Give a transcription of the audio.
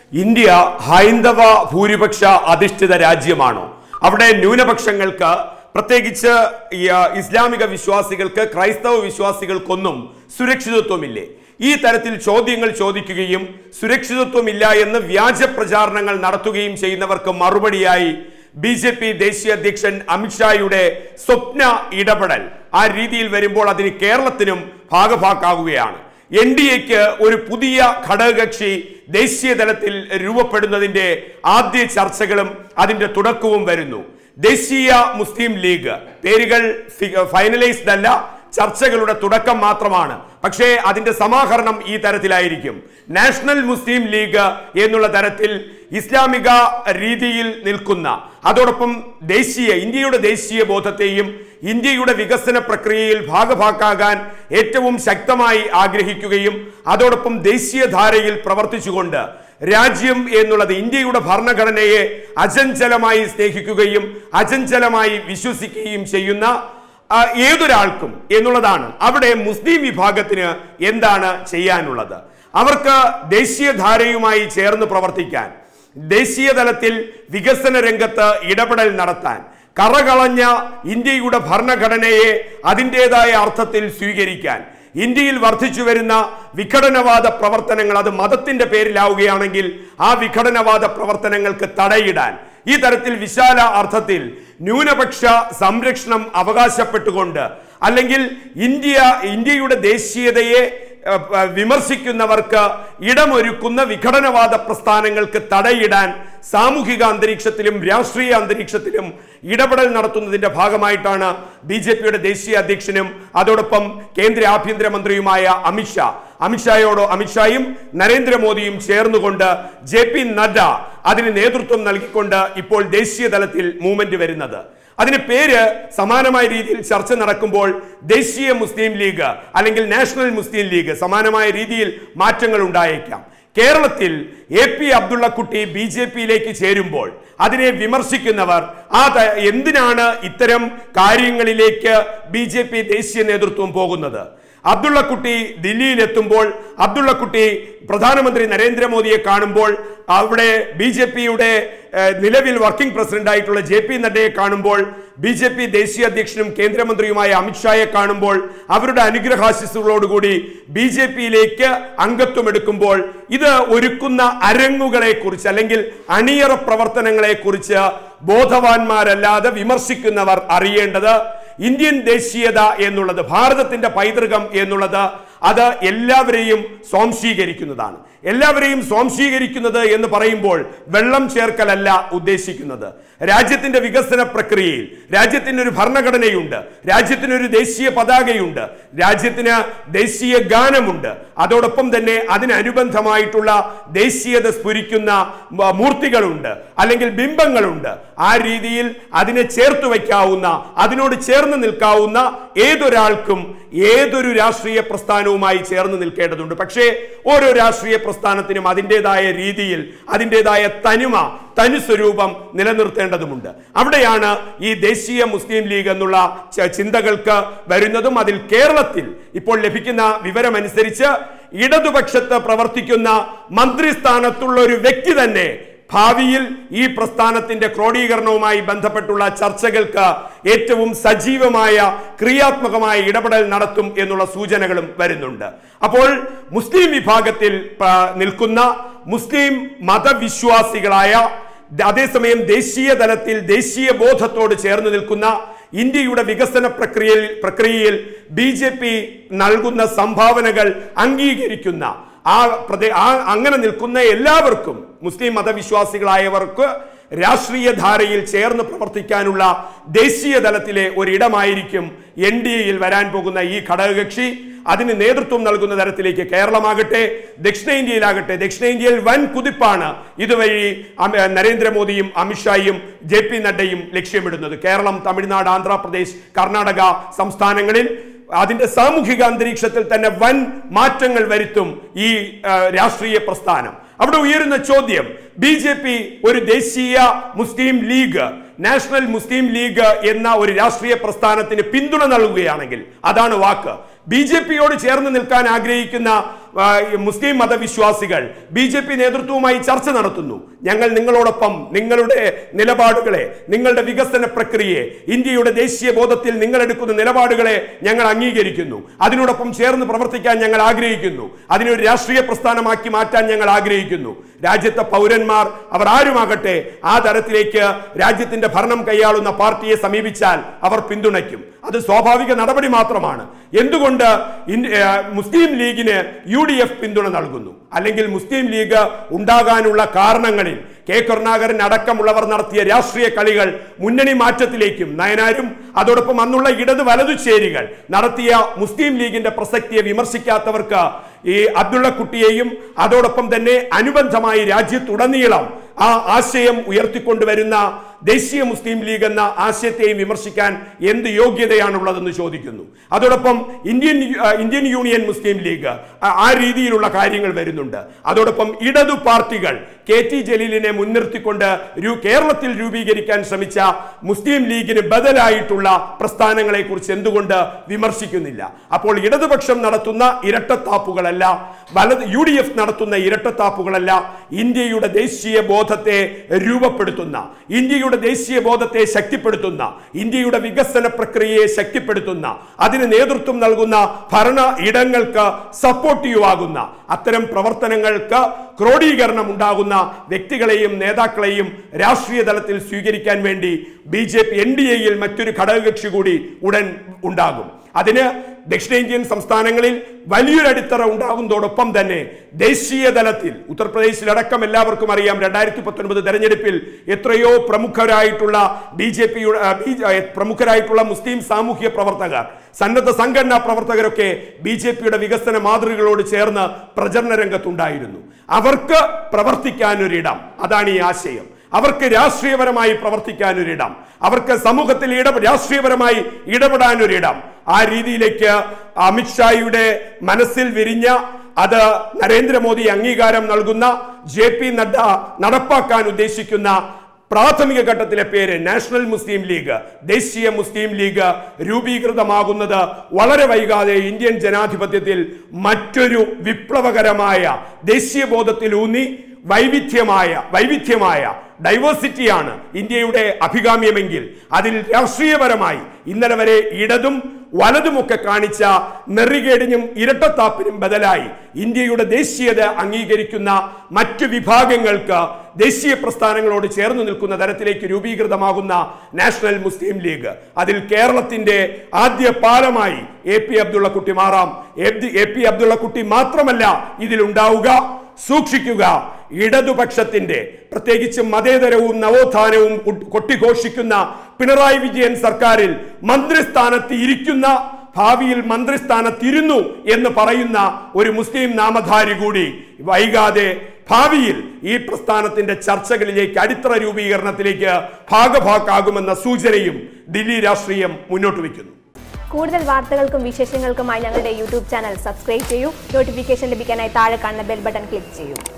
India ഹൈന്ദവ ഭൂരിപക്ഷ അധിഷ്ഠിത രാജ്യമാണോ അവിടെ ന്യൂനപക്ഷങ്ങൾക്ക് പ്രത്യേകിച്ച് ഈ, ആ, ഇസ്ലാമിക വിശ്വാസികൾക്ക് ക്രൈസ്തവ വിശ്വാസികൾക്കൊന്നും സുരക്ഷിതത്വമില്ലേ ഈ തരത്തിൽ ചോദ്യങ്ങൾ ചോദിക്കുകയും സുരക്ഷിതത്വമില്ല എന്ന് വ്യാജ പ്രചാരണങ്ങൾ നടത്തുകയും ചെയ്യുന്നവർക്ക് മറുപടിയായി ബി ജെ പി ദേശീയ അധ്യക്ഷൻ അമിത്ഷായുടെ സ്വപ്ന ഇടപെടൽ ആ രീതിയിൽ വരുമ്പോൾ അതിന് കേരളത്തിനും ഭാഗഭാക്കാവുകയാണ് എൻ ഡി എക്ക് ഒരു പുതിയ ഘടകകക്ഷി ദേശീയ തലത്തിൽ രൂപപ്പെടുന്നതിന്റെ ആദ്യ ചർച്ചകളും അതിന്റെ തുടക്കവും വരുന്നു ദേശീയ മുസ്ലിം ലീഗ് പേരുകൾ ഫൈനലൈസ്ഡ് അല്ല ചർച്ചകളുടെ തുടക്കം മാത്രമാണ് പക്ഷേ അതിന്റെ സമാഹരണം ഈ തരത്തിലായിരിക്കും നാഷണൽ മുസ്ലിം ലീഗ് എന്നുള്ള തരത്തിൽ ഇസ്ലാമിക രീതിയിൽ നിൽക്കുന്ന അതോടൊപ്പം ദേശീയ ഇന്ത്യയുടെ ദേശീയ ബോധത്തെയും ഇന്ത്യയുടെ വികസന പ്രക്രിയയിൽ ഭാഗഭാക്കാകാൻ ഏറ്റവും ശക്തമായി ആഗ്രഹിക്കുകയും അതോടൊപ്പം ദേശീയ ധാരയിൽ പ്രവർത്തിച്ചുകൊണ്ട് രാജ്യം എന്നുള്ളത് ഇന്ത്യയുടെ ഭരണഘടനയെ അചഞ്ചലമായി സ്നേഹിക്കുകയും അചഞ്ചലമായി വിശ്വസിക്കുകയും ചെയ്യുന്ന ആ, ഏതൊരാൾക്കും എന്നുള്ളതാണ് അവിടെ മുസ്ലിം വിഭാഗത്തിന് എന്താണ് ചെയ്യാനുള്ളത് അവർക്ക് ദേശീയധാരയുമായി ചേർന്ന് പ്രവർത്തിക്കാൻ ദേശീയ തലത്തിൽ വികസന രംഗത്ത് ഇടപെടൽ നടത്താൻ കറകളഞ്ഞ ഇന്ത്യയുടെ ഭരണഘടനയെ അതിൻ്റെതായ അർത്ഥത്തിൽ സ്വീകരിക്കാൻ ഇന്ത്യയിൽ വർദ്ധിച്ചു വരുന്ന വിഘടനവാദ പ്രവർത്തനങ്ങൾ അത് മതത്തിന്റെ പേരിലാവുകയാണെങ്കിൽ ആ വിഘടനവാദ പ്രവർത്തനങ്ങൾക്ക് തടയിടാൻ ഈ തരത്തിൽ വിശാല അർത്ഥത്തിൽ ന്യൂനപക്ഷ സംരക്ഷണം അവകാശപ്പെട്ടുകൊണ്ട് അല്ലെങ്കിൽ ഇന്ത്യ ഇന്ത്യയുടെ ദേശീയതയെ ഏഹ്, ഏഹ്, വിമർശിക്കുന്നവർക്ക് ഇടമൊരുക്കുന്ന വിഘടനവാദ പ്രസ്ഥാനങ്ങൾക്ക് തടയിടാൻ സാമൂഹിക അന്തരീക്ഷത്തിലും രാഷ്ട്രീയ അന്തരീക്ഷത്തിലും ഇടപെടൽ നടത്തുന്നതിന്റെ ഭാഗമായിട്ടാണ് ബി ജെ പിയുടെ ദേശീയ അധ്യക്ഷനും അതോടൊപ്പം കേന്ദ്ര ആഭ്യന്തരമന്ത്രിയുമായ അമിത്ഷാ അമിത്ഷായോടോ അമിത്ഷായും നരേന്ദ്രമോദിയും ചേർന്നുകൊണ്ട് ജെ പി നഡ്ഡ അതിന് നേതൃത്വം നൽകിക്കൊണ്ട് ഇപ്പോൾ ദേശീയ തലത്തിൽ മൂവ്മെന്റ് വരുന്നത് അതിന് പേര് സമാനമായ രീതിയിൽ ചർച്ച നടക്കുമ്പോൾ ദേശീയ മുസ്ലിം ലീഗ് അല്ലെങ്കിൽ നാഷണൽ മുസ്ലിം ലീഗ് സമാനമായ രീതിയിൽ മാറ്റങ്ങൾ ഉണ്ടായേക്കാം കേരളത്തിൽ A P Abdullakutty B J പിയിലേക്ക് ചേരുമ്പോൾ അതിനെ വിമർശിക്കുന്നവർ ആ ത- എന്തിനാണ് ഇത്തരം കാര്യങ്ങളിലേക്ക് ബി ജെ പി ദേശീയ നേതൃത്വം പോകുന്നത് അബ്ദുള്ളക്കുട്ടി ദില്ലിയിൽ എത്തുമ്പോൾ അബ്ദുള്ളക്കുട്ടി പ്രധാനമന്ത്രി നരേന്ദ്രമോദിയെ കാണുമ്പോൾ അവിടെ ബി ജെ പിയുടെ നിലവിൽ വർക്കിംഗ് പ്രസിഡന്റ് ആയിട്ടുള്ള ജെ പി നഡ്ഡയെ കാണുമ്പോൾ ബി ജെ പി ദേശീയ അധ്യക്ഷനും കേന്ദ്രമന്ത്രിയുമായ അമിത്ഷായെ കാണുമ്പോൾ അവരുടെ അനുഗ്രഹാശിസുകളോടുകൂടി ബി ജെ പിയിലേക്ക് അംഗത്വം എടുക്കുമ്പോൾ ഇത് ഒരുക്കുന്ന അരങ്ങുകളെ കുറിച്ച് അല്ലെങ്കിൽ അണിയറ പ്രവർത്തനങ്ങളെ കുറിച്ച് ബോധവാന്മാരല്ലാതെ വിമർശിക്കുന്നവർ അറിയേണ്ടത് ഇന്ത്യൻ ദേശീയത എന്നുള്ളത് ഭാരതത്തിന്റെ പൈതൃകം എന്നുള്ളത് അത് എല്ലാവരെയും സ്വാംശീകരിക്കുന്നതാണ് എല്ലാവരെയും സ്വാംശീകരിക്കുന്നത് എന്ന് പറയുമ്പോൾ വെള്ളം ചേർക്കലല്ല ഉദ്ദേശിക്കുന്നത് രാജ്യത്തിന്റെ വികസന പ്രക്രിയയിൽ രാജ്യത്തിന് ഒരു ഭരണഘടനയുണ്ട് രാജ്യത്തിന് ഒരു ദേശീയ പതാകയുണ്ട് രാജ്യത്തിന് ദേശീയ ഗാനമുണ്ട് അതോടൊപ്പം തന്നെ അതിനനുബന്ധമായിട്ടുള്ള ദേശീയത സ്ഫുരിക്കുന്ന മ- മൂർത്തികളുണ്ട് അല്ലെങ്കിൽ ബിംബങ്ങളുണ്ട് ആ രീതിയിൽ അതിനെ ചേർത്ത് വയ്ക്കാവുന്ന അതിനോട് ചേർന്ന് നിൽക്കാവുന്ന ഏതൊരാൾക്കും ഏതൊരു രാഷ്ട്രീയ പ്രസ്ഥാനവുമായി ചേർന്ന് നിൽക്കേണ്ടതുണ്ട് പക്ഷേ ഓരോ രാഷ്ട്രീയ പ്രസ്ഥാനത്തിനും അതിൻ്റെതായ രീതിയിൽ അതിൻ്റെതായ തനിമ തനുസ്വരൂപം നിലനിർത്തേണ്ടതുമുണ്ട് അവിടെയാണ് ഈ ദേശീയ മുസ്ലിം ലീഗ് എന്നുള്ള ച- ചിന്തകൾക്ക് വരുന്നതും അതിൽ കേരളത്തിൽ ഇപ്പോൾ ലഭിക്കുന്ന വിവരമനുസരിച്ച് ഇടതുപക്ഷത്ത് പ്രവർത്തിക്കുന്ന മന്ത്രിസ്ഥാനത്തുള്ള ഒരു വ്യക്തി തന്നെ ഭാവിയിൽ ഈ പ്രസ്ഥാനത്തിന്റെ ക്രോഡീകരണവുമായി ബന്ധപ്പെട്ടുള്ള ചർച്ചകൾക്ക് ഏറ്റവും സജീവമായ ക്രിയാത്മകമായ ഇടപെടൽ നടത്തും എന്നുള്ള സൂചനകളും വരുന്നുണ്ട് അപ്പോൾ മുസ്ലിം വിഭാഗത്തിൽ ആ, നിൽക്കുന്ന മുസ്ലിം മതവിശ്വാസികളായ അതേസമയം ദേശീയ തലത്തിൽ ദേശീയ ബോധത്തോട് ചേർന്ന് നിൽക്കുന്ന ഇന്ത്യയുടെ വികസന പ്രക്രിയയിൽ പ്രക്രിയയിൽ ബി ജെ പി നൽകുന്ന സംഭാവനകൾ അംഗീകരിക്കുന്ന ആ പ്രദേ ആ അങ്ങനെ നിൽക്കുന്ന എല്ലാവർക്കും മുസ്ലിം മതവിശ്വാസികളായവർക്ക് രാഷ്ട്രീയ ധാരയിൽ ചേർന്ന് പ്രവർത്തിക്കാനുള്ള ദേശീയ തലത്തിലെ ഒരിടമായിരിക്കും എൻ ഡി എയിൽ വരാൻ പോകുന്ന ഈ ഘടകകക്ഷി അതിന് നേതൃത്വം നൽകുന്ന തരത്തിലേക്ക് കേരളമാകട്ടെ ദക്ഷിണേന്ത്യയിലാകട്ടെ ദക്ഷിണേന്ത്യയിൽ വൻ കുതിപ്പാണ് ഇതുവഴി അമ- നരേന്ദ്രമോദിയും അമിത്ഷായും ജെ പി നഡ്ഡയും ലക്ഷ്യമിടുന്നത് കേരളം തമിഴ്നാട് ആന്ധ്രാപ്രദേശ് കർണാടക സംസ്ഥാനങ്ങളിൽ അതിന്റെ സാമൂഹിക അന്തരീക്ഷത്തിൽ തന്നെ വൻ മാറ്റങ്ങൾ വരുത്തും ഈ ആ, രാഷ്ട്രീയ പ്രസ്ഥാനം അവിടെ ഉയരുന്ന ചോദ്യം ബി ജെ പി ഒരു ദേശീയ Muslim League National Muslim League എന്ന ഒരു രാഷ്ട്രീയ പ്രസ്ഥാനത്തിന് പിന്തുണ നൽകുകയാണെങ്കിൽ അതാണ് വാക്ക് ബി ജെ പിയോട് ചേർന്ന് നിൽക്കാൻ ആഗ്രഹിക്കുന്ന ആ, ഈ മുസ്ലിം മതവിശ്വാസികൾ ബി ജെ പി നേതൃത്വവുമായി ചർച്ച നടത്തുന്നു ഞങ്ങൾ നിങ്ങളോടൊപ്പം നിങ്ങളുടെ നിലപാടുകളെ നിങ്ങളുടെ വികസന പ്രക്രിയയെ ഇന്ത്യയുടെ ദേശീയ ബോധത്തിൽ നിങ്ങൾ എടുക്കുന്ന നിലപാടുകളെ ഞങ്ങൾ അംഗീകരിക്കുന്നു അതിനോടൊപ്പം ചേർന്ന് പ്രവർത്തിക്കാൻ ഞങ്ങൾ ആഗ്രഹിക്കുന്നു അതിനെ ഒരു രാഷ്ട്രീയ പ്രസ്ഥാനമാക്കി മാറ്റാൻ ഞങ്ങൾ ആഗ്രഹിക്കുന്നു രാജ്യത്തെ പൗരന്മാർ അവർ ആരുമാകട്ടെ ആ തരത്തിലേക്ക് രാജ്യത്തിന്റെ ഭരണം കൈയാളുന്ന പാർട്ടിയെ സമീപിച്ചാൽ അവർ പിന്തുണയ്ക്കും അത് സ്വാഭാവിക നടപടി മാത്രമാണ് എന്തുകൊണ്ട് ഇൻ- ഏ, മുസ്ലിം ലീഗിന് യു ഡി എഫ് പിന്തുണ നൽകുന്നു അല്ലെങ്കിൽ മുസ്ലിം ലീഗ് ഉണ്ടാകാനുള്ള കാരണങ്ങളിൽ കെ കരുണാകരൻ അടക്കമുള്ളവർ നടത്തിയ രാഷ്ട്രീയ കളികൾ മുന്നണി മാറ്റത്തിലേക്കും നയനാരും അതോടൊപ്പം അന്നുള്ള ഇടത് വലതു ചേരികൾ നടത്തിയ മുസ്ലിം ലീഗിന്റെ പ്രസക്തിയെ വിമർശിക്കാത്തവർക്ക് ഈ അബ്ദുള്ള കുട്ടിയെയും അതോടൊപ്പം തന്നെ അനുബന്ധമായി രാജ്യത്തുടനീളം ആ ആശയം ഉയർത്തിക്കൊണ്ടുവരുന്ന ദേശീയ മുസ്ലിം ലീഗ് എന്ന ആശയത്തെയും വിമർശിക്കാൻ എന്ത് യോഗ്യതയാണുള്ളതെന്ന് ചോദിക്കുന്നു അതോടൊപ്പം ഇന്ത്യൻ ആ, ഇന്ത്യൻ യൂണിയൻ മുസ്ലിം ലീഗ് ആ, ആ രീതിയിലുള്ള കാര്യങ്ങൾ വരുന്നുണ്ട് അതോടൊപ്പം ഇടതു പാർട്ടികൾ കെ ടി ജലീലിനെ മുൻനിർത്തിക്കൊണ്ട് രു- കേരളത്തിൽ രൂപീകരിക്കാൻ ശ്രമിച്ച മുസ്ലിം ലീഗിന് ബദലായിട്ടുള്ള പ്രസ്ഥാനങ്ങളെ കുറിച്ച് എന്തുകൊണ്ട് വിമർശിക്കുന്നില്ല അപ്പോൾ ഇടതുപക്ഷം നടത്തുന്ന ഇരട്ടത്താപ്പുകളല്ല വലത് യു ഡി എഫ് നടത്തുന്ന ഇരട്ടത്താപ്പുകളല്ല ഇന്ത്യയുടെ ദേശീയ ബോധത്തെ രൂപപ്പെടുത്തുന്ന ഇന്ത്യയുടെ ദേശീയ ബോധത്തെ ശക്തിപ്പെടുത്തുന്ന ഇന്ത്യയുടെ വികസന പ്രക്രിയയെ ശക്തിപ്പെടുത്തുന്ന അതിന് നേതൃത്വം നൽകുന്ന ഭരണ ഇടങ്ങൾക്ക് സപ്പോർട്ടീവ് ആകുന്ന അത്തരം പ്രവർത്തനങ്ങൾക്ക് ക്രോഡീകരണം ഉണ്ടാകുന്ന വ്യക്തികളെയും നേതാക്കളെയും രാഷ്ട്രീയ തലത്തിൽ സ്വീകരിക്കാൻ വേണ്ടി B J P N D എയിൽ മറ്റൊരു ഘടകകക്ഷി കൂടി ഉടൻ ഉണ്ടാകും അതിന് ദക്ഷിണേന്ത്യൻ സംസ്ഥാനങ്ങളിൽ വലിയൊരു അടിത്തറ ഉണ്ടാകുന്നതോടൊപ്പം തന്നെ ദേശീയ തലത്തിൽ ഉത്തർപ്രദേശിലടക്കം എല്ലാവർക്കും അറിയാം രണ്ടായിരത്തി പത്തൊൻപത് തെരഞ്ഞെടുപ്പിൽ എത്രയോ പ്രമുഖരായിട്ടുള്ള ബി ജെ പിയുടെ പ്രമുഖരായിട്ടുള്ള മുസ്ലിം സാമൂഹ്യ പ്രവർത്തകർ സന്നദ്ധ സംഘടനാ പ്രവർത്തകരൊക്കെ ബി ജെ പിയുടെ വികസന മാതൃകകളോട് ചേർന്ന് പ്രചരണ രംഗത്തുണ്ടായിരുന്നു അവർക്ക് പ്രവർത്തിക്കാനൊരിടം അതാണ് ഈ ആശയം അവർക്ക് രാഷ്ട്രീയപരമായി പ്രവർത്തിക്കാനൊരിടം അവർക്ക് സമൂഹത്തിൽ ഇട രാഷ്ട്രീയപരമായി ഇടപെടാനൊരിടം ആ രീതിയിലേക്ക് അമിത്ഷായുടെ മനസ്സിൽ വിരിഞ്ഞ അത് നരേന്ദ്രമോദി അംഗീകാരം നൽകുന്ന ജെ പി നഡ്ഡ നടപ്പാക്കാൻ ഉദ്ദേശിക്കുന്ന പ്രാഥമിക ഘട്ടത്തിലെ പേര് നാഷണൽ മുസ്ലിം ലീഗ് ദേശീയ മുസ്ലിം ലീഗ് രൂപീകൃതമാകുന്നത് വളരെ വൈകാതെ ഇന്ത്യൻ ജനാധിപത്യത്തിൽ മറ്റൊരു വിപ്ലവകരമായ ദേശീയ ബോധത്തിൽ ഊന്നി വൈവിധ്യമായ വൈവിധ്യമായ ഡൈവേഴ്സിറ്റിയാണ് ഇന്ത്യയുടെ അഭികാമ്യമെങ്കിൽ അതിൽ രാഷ്ട്രീയപരമായി ഇന്നലെ വരെ ഇടതും വലതുമൊക്കെ കാണിച്ച നെറികേടിനും ഇരട്ടത്താപ്പിനും ബദലായി ഇന്ത്യയുടെ ദേശീയത അംഗീകരിക്കുന്ന മറ്റു വിഭാഗങ്ങൾക്ക് ദേശീയ പ്രസ്ഥാനങ്ങളോട് ചേർന്ന് നിൽക്കുന്ന തരത്തിലേക്ക് രൂപീകൃതമാകുന്ന നാഷണൽ മുസ്ലിം ലീഗ് അതിൽ കേരളത്തിന്റെ ആദ്യ പാലമായി എ പി അബ്ദുള്ളക്കുട്ടി മാറാം എ പി അബ്ദുള്ളക്കുട്ടി മാത്രമല്ല ഇതിലുണ്ടാവുക സൂക്ഷിക്കുക ഇടതുപക്ഷത്തിന്റെ പ്രത്യേകിച്ച് മതേതരവും നവോത്ഥാനവും കൊ- കൊട്ടിഘോഷിക്കുന്ന പിണറായി വിജയൻ സർക്കാരിൽ മന്ത്രിസ്ഥാനത്ത് ഇരിക്കുന്ന ഭാവിയിൽ മന്ത്രിസ്ഥാനത്തിരുന്നു എന്ന് പറയുന്ന ഒരു മുസ്ലിം നാമധാരി കൂടി വൈകാതെ ഭാവിയിൽ ഈ പ്രസ്ഥാനത്തിന്റെ ചർച്ചകളിലേക്ക് അടിത്തറ രൂപീകരണത്തിലേക്ക് ഭാഗഭാക്കാകുമെന്ന സൂചനയും ദില്ലി രാഷ്ട്രീയം മുന്നോട്ട് വയ്ക്കുന്നു കൂടുതൽ വാർത്തകൾക്കും വിശേഷങ്ങൾക്കുമായി ഞങ്ങളുടെ യൂട്യൂബ് ചാനൽ സബ്സ്ക്രൈബ് ചെയ്യൂ നോട്ടിഫിക്കേഷൻ ലഭിക്കാനായി താഴെ കാണുന്ന ബെൽ ബട്ടൺ ക്ലിക്ക് ചെയ്യൂ